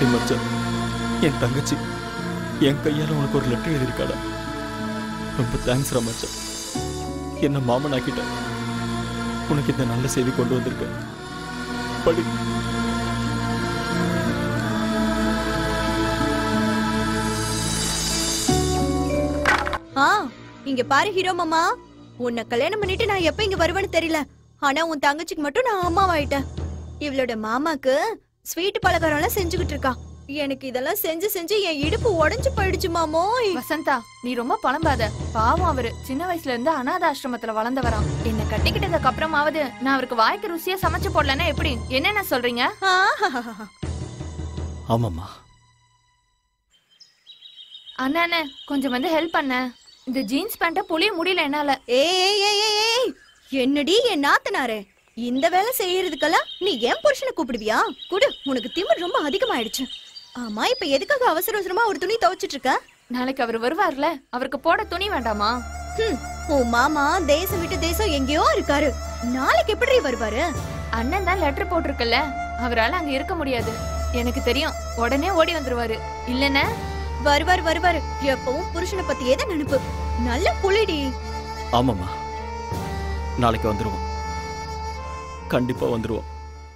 டேய் மச்சான் என் தங்கச்சி என் கையால உனக்கு ஒரு லெட்டர் எழுதியிருக்காடா ரொம்ப தேங்க்ஸ்ரா மச்சான் என்ன மாமன் ஆக்கிட்ட உனக்கு இந்த நல்ல செய்தி கொண்டு வந்திருக்கேன் படி ஆ இங்க பாரு ஹீரோ மாமா உன்னை கல்யாணம் பண்ணிட்டு நான் எப்ப இங்க வருவேன்னு தெரியல ஆனா உன் தங்கச்சிக்கு மட்டும் நான் அம்மாவாயிட்டேன் இவளோட மாமாக்கு ஸ்வீட் பலகாரம் எல்லாம் செஞ்சுக்கிட்டு இருக்கா எனக்கு இதெல்லாம் செஞ்சு செஞ்சு என் இடுப்பு உடைஞ்சு போயிடுச்சு மாமோய் வசந்தா நீ ரொம்ப புலம்பாத பாவம் அவரு சின்ன வயசுல இருந்து அனாத ஆசிரமத்துல வளர்ந்தவராம் என்ன கட்டிக்கிட்டதுக்கு அப்புறமாவது நான் அவருக்கு வாய்க்கு ருசியா சமைச்சு போடலன்னா எப்படி என்னென்ன சொல்றீங்க ஆஹாஹாஹா. ஆமாம்மா அண்ணா அண்ணே கொஞ்சம் வந்து ஹெல்ப் பண்ண இந்த ஜீன்ஸ் பேண்ட்டை புளிய முடியல என்னால ஏய் ஏய் ஏய் ஏய், ஏய் என்னடி என் நாத்தனாரே இந்த வேலை செய்யறதுக்கெல்லாம் நீ ஏன் புருஷனை கூப்பிடுவியா குடு உனக்கு திமிர் ரொம்ப அதிகமாயிடுச்சு ஆமா இப்ப எதுக்காக அவசர அவசரமா ஒரு துணி துவைச்சிட்டு இருக்க நாளைக்கு அவர் வருவார்ல அவருக்கு போட துணி வேண்டாமா ஹம், உன் மாமா தேசம் விட்டு தேசம் எங்கேயோ இருக்காரு நாளைக்கு எப்படி வருவாரு அண்ணன் தான் லெட்டர் போட்டிருக்கல அவரால அங்க இருக்க முடியாது எனக்கு தெரியும் உடனே ஓடி வந்துருவாரு இல்லன்னா வருவார் வருவார் எப்பவும் புருஷனை பத்தி ஏதா நினைப்பு நல்ல புலிடி ஆமாம்மா நாளைக்கு வந்துருவோம் கண்டிப்பா வந்துருவோம்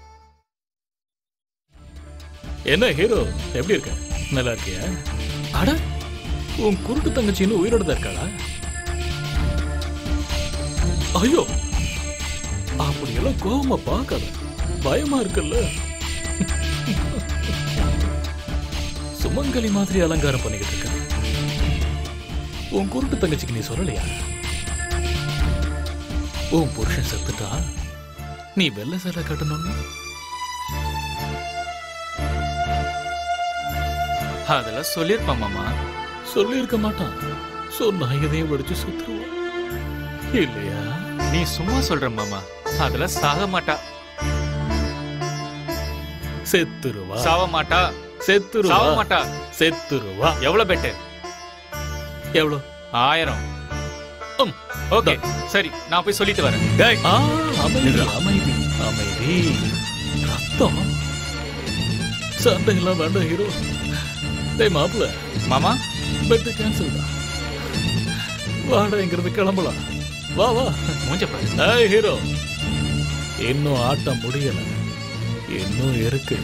என்ன ஹீரோ எப்படி இருக்க நல்லா இருக்கியா அட உன் குருட்டு தங்கச்சி இன்னும் உயிரோட தான் இருக்காளா ஐயோ அப்படியெல்லாம் கோவமா பார்க்காத பயமா இருக்குல்ல சுமங்கலி மாதிரி அலங்காரம் பண்ணிக்கிட்டு இருக்க உன் குருட்டு தங்கச்சிக்கு நீ சொல்லலையா உன் புருஷன் செத்துட்டா நீ வெள்ளை சேலை கட்டணும்னு அதெல்லாம் சொல்லியிருப்பான் மாமா சொல்லியிருக்க மாட்டான் சொன்னா இதையும் வடிச்சு சுத்துருவான் இல்லையா நீ சும்மா சொல்ற மாமா அதெல்லாம் சாக மாட்டா செத்துருவா சாவ மாட்டா செத்துருவா சாவ மாட்டா செத்துருவா எவ்வளவு பெட்டு எவ்வளவு ஆயிரம் ம், ஓகே சரி நான் போய் சொல்லிட்டு வரேன் டேய், ஆ, அமைதி அமைதி அமைதி ரத்தம் சண்டையெல்லாம் வேண்டாம் ஹீரோ டேய் மாப்பிள்ள மாமா பெட்டு கேன்சல் தான் வாடா இங்கிருந்து கிளம்பலாம் வா வா மூஞ்ச பாரு ஏய் ஹீரோ இன்னும் ஆட்டம் முடியல இன்னும் இருக்கு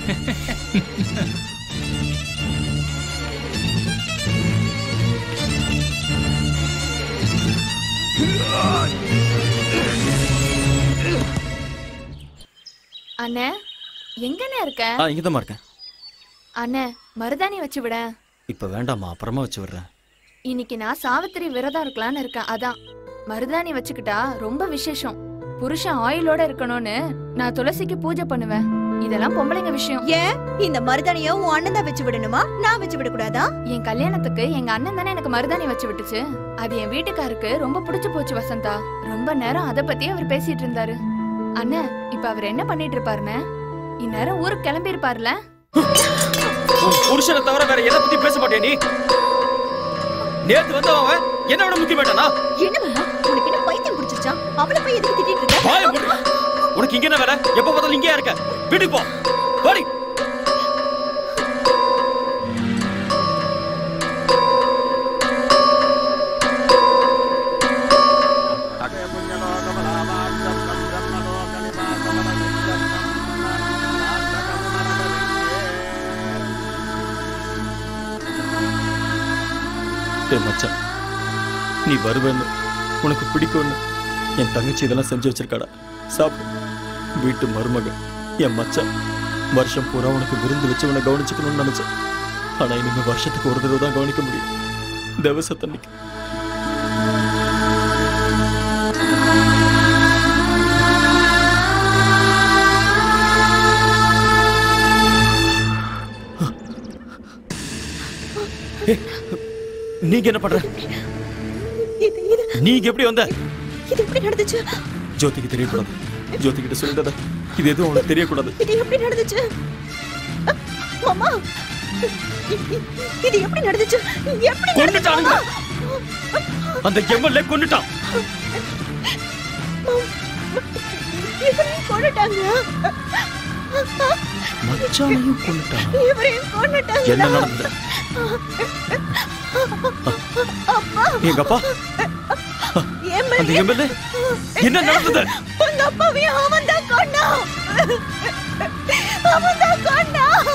அண்ணே எங்கண்ணே இருக்க ஆ இங்கதான் இருக்கேன் அண்ணே மருதாணி வச்சு விட இப்ப வேண்டாம்மா அப்புறமா வச்சு விடுறேன் இன்னைக்கு நான் சாவித்திரி விரதம் இருக்கலாம்னு இருக்கேன் அதான் மருதாணி வச்சுக்கிட்டா ரொம்ப விசேஷம் புருஷன் ஆயிலோட இருக்கணும்னு நான் துளசிக்கு பூஜை பண்ணுவேன் இதெல்லாம் பொம்பளைங்க விஷயம் ஏன் இந்த மருதாணிய உன் அண்ணன் தான் வச்சு விடணுமா நான் வச்சு விடக்கூடாதா என் கல்யாணத்துக்கு எங்க அண்ணன் தானே எனக்கு மருதாணி வச்சு விட்டுச்சு அது என் வீட்டுக்காருக்கு ரொம்ப பிடிச்சு போச்சு வசந்தா ரொம்ப நேரம் அத பத்தி அவர் பேசிட்டு இருந்தாரு அண்ணன் இப்ப அவர் என்ன பண்ணிட்டு இருப்பாருன்னு இந்நேரம் ஊருக்கு கிளம்பி இருப்பாருல உன் புருஷனை தவிர வேற எதை பத்தி பேச மாட்டியா நீ நேத்து வந்தவன் அவன் என்ன விட முக்கியமாட்டானா என்ன மாமா உனக்கு என்ன பைத்தியம் பிடிச்சிருச்சா அவளை போய் எதுக்கு திட்டிட்டு இருக்க வாய மூடு. உனக்கு இங்க என்ன வேலை எப்ப பார்த்தாலும் இங்கேயா இருக்க வீட்டுக்கு போ வாடி டேய் மச்சான் நீ வருவேன்னு உனக்கு பிடிக்கும்னு என் தங்கச்சி இதெல்லாம் செஞ்சு வச்சிருக்காடா சாப்பிடு வீட்டு மருமக என் மச்சான் வருஷம் பூரா உனக்கு விருந்து வச்சு உன்னை கவனிச்சுக்கணும்னு நினைச்சேன் ஆனா இனிமே வருஷத்துக்கு ஒரு தடவை தான் கவனிக்க முடியும் தேவசத்தன்னைக்கு நீங்க என்ன பண்ற இது இது நீங்க எப்படி வந்த இது எப்படி நடந்துச்சு ஜோதிக்கு தெரியக்கூடாது ஜோதி கிட்ட சொல்லிட்டத இது எதுவும் அவனுக்கு தெரியக்கூடாது இது எப்படி நடந்துச்சு அ, மாமா இ- இ- இது எப்படி நடந்துச்சு எப்படி கொன்னுட்டானுங்க. நடந்துச்சு அந்த எம்எல்ஏ கொண்டுட்டான் இவனையும் கொன்னுட்டாங்க மச்சானையும் கொண்டுட்டான் இவரையும் கொன்னுட்டாங்க என்ன நடந்தது எங்க அப்பா எம்எல்ஏ அந்த எம்எல்ஏ என்ன நடந்தது உங்க அப்பாவையும் அவன் தான் கொண்டான் அவன் தான் கொண்டான்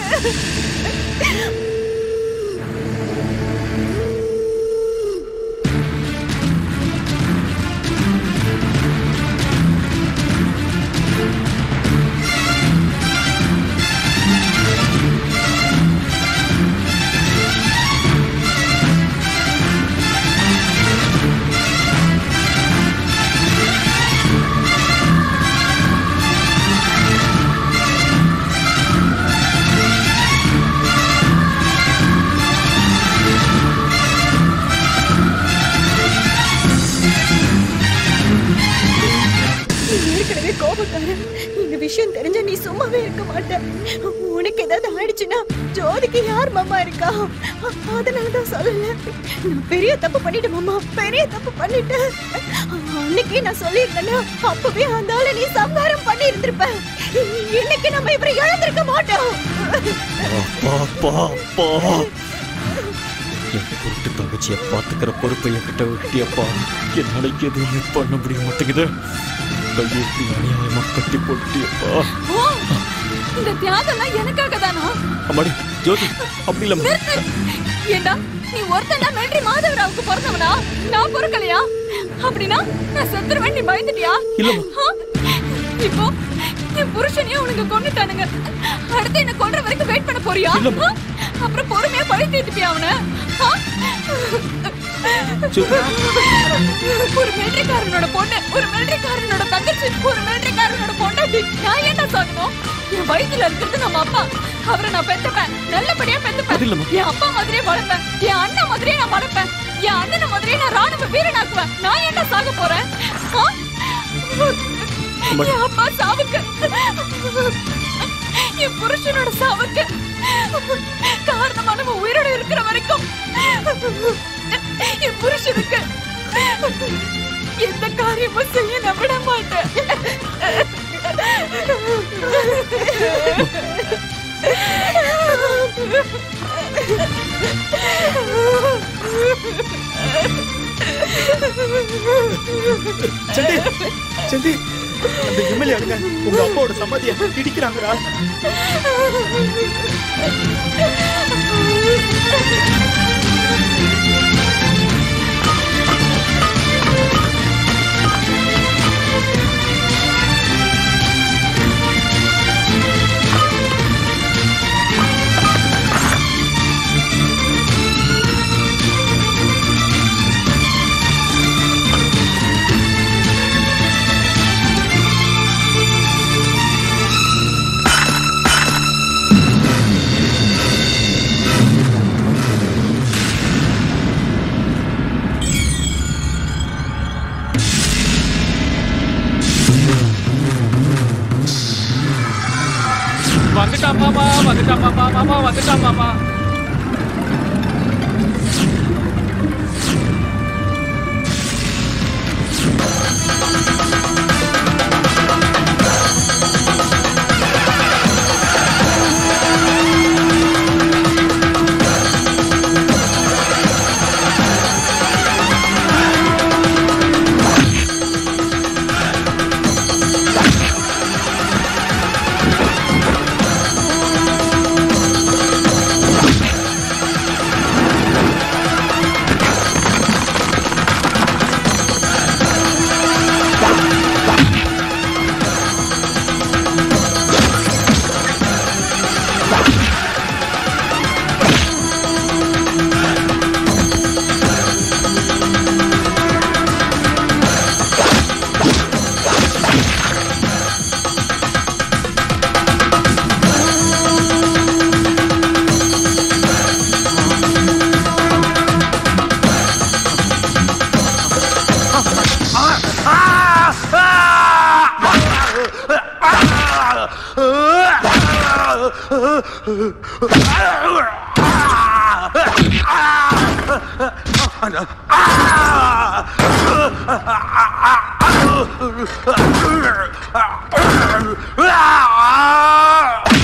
நீ ஏற்கனவே கோபக்காரன் இந்த விஷயம் தெரிஞ்ச நீ சும்மாவே இருக்க மாட்ட உனக்கு ஏதாவது ஆயிடுச்சுன்னா ஜோதிக்கு யார் மாமா இருக்கா அ- அதனாலதான் சொல்லல நான் பெரிய தப்பு பண்ணிட்டேன் மாமா பெரிய தப்பு பண்ணிட்டேன் அன்னைக்கே நான் சொல்லியிருந்தேன்னா அப்பவே அந்த ஆளை நீ சம்ஹாரம் பண்ணி இருந்திருப்ப இன்னைக்கு நம்ம இவரை இழந்திருக்க மாட்டோம் அப்பா அப்பா அப்பா என் குருட்டு தங்கச்சியை பாத்துக்கிற பொறுப்பை என்கிட்ட விட்டியப்பா என்னால எதுவுமே பண்ண முடிய மாட்டேங்குது கையை இப்படி அநியாயமா கட்டி போட்டியப்பா ஓ இந்த தியாகம்லாம் எனக்காக தானா அம்மாடி ஜோதி அப்படி இல்லம்மா ஏண்டா நீ ஒருத்தன் தான் மிலிட்டரி மாதவராவுக்கு பிறந்தவனா நான் பிறக்கலையா அப்படின்னா நான் செத்துருவேன் நீ பயந்துட்டியா இல்லம்மா ஆ? இப்போ என் புருஷனையும் உனக்கு கொண்டுட்டானுங்க அடுத்து என்ன கொன்ற வரைக்கும் வெயிட் பண்ண போறியா இல்லம்மா. ஆ? அப்புறம் பொறுமையா பழி தீட்டுப்பியா அவனை ஆ? ஜோதி ஒரு மிலிட்டரிக்காரனோட பொண்ணு ஒரு மிலிட்டரிக்காரனோட தங்கச்சி ஒரு மிலிட்டரிக்காரனோட பொண்டாட்டி நான் ஏன்டா சாகணும் என் வயித்துல இருக்கிறது நம்ம அப்பா அவரை நான் பெத்துப்பேன் நல்லபடியா அது பெத்துப்பேன் இல்லம்மா. என் அப்பா மாதிரியே வளர்ப்பேன் என் அண்ணன் மாதிரியே நான் வளர்ப்பேன் என் அண்ணனை மாதிரியே நான் ராணுவ வீரனாக்குவேன் நான் ஏன்டா சாக போறேன் ஆ? அம்மா. என் அப்பா சாவுக்கு என் புருஷனோட சாவுக்கு காரணமா நம்ம உயிரோட இருக்கிற வரைக்கும் என் புருஷனுக்கு எந்த காரியமும் செய்ய நான் விட மாட்டேன் சண்டி சண்டி அந்த எம்எல்ஏ அழுங்க உங்க அப்பாவோட சமாதியை இடிக்கிறாங்கடா வந்துட்டான் மாமா வந்துட்டான் மாமா மாமா வந்துட்டான் மாமா Ah!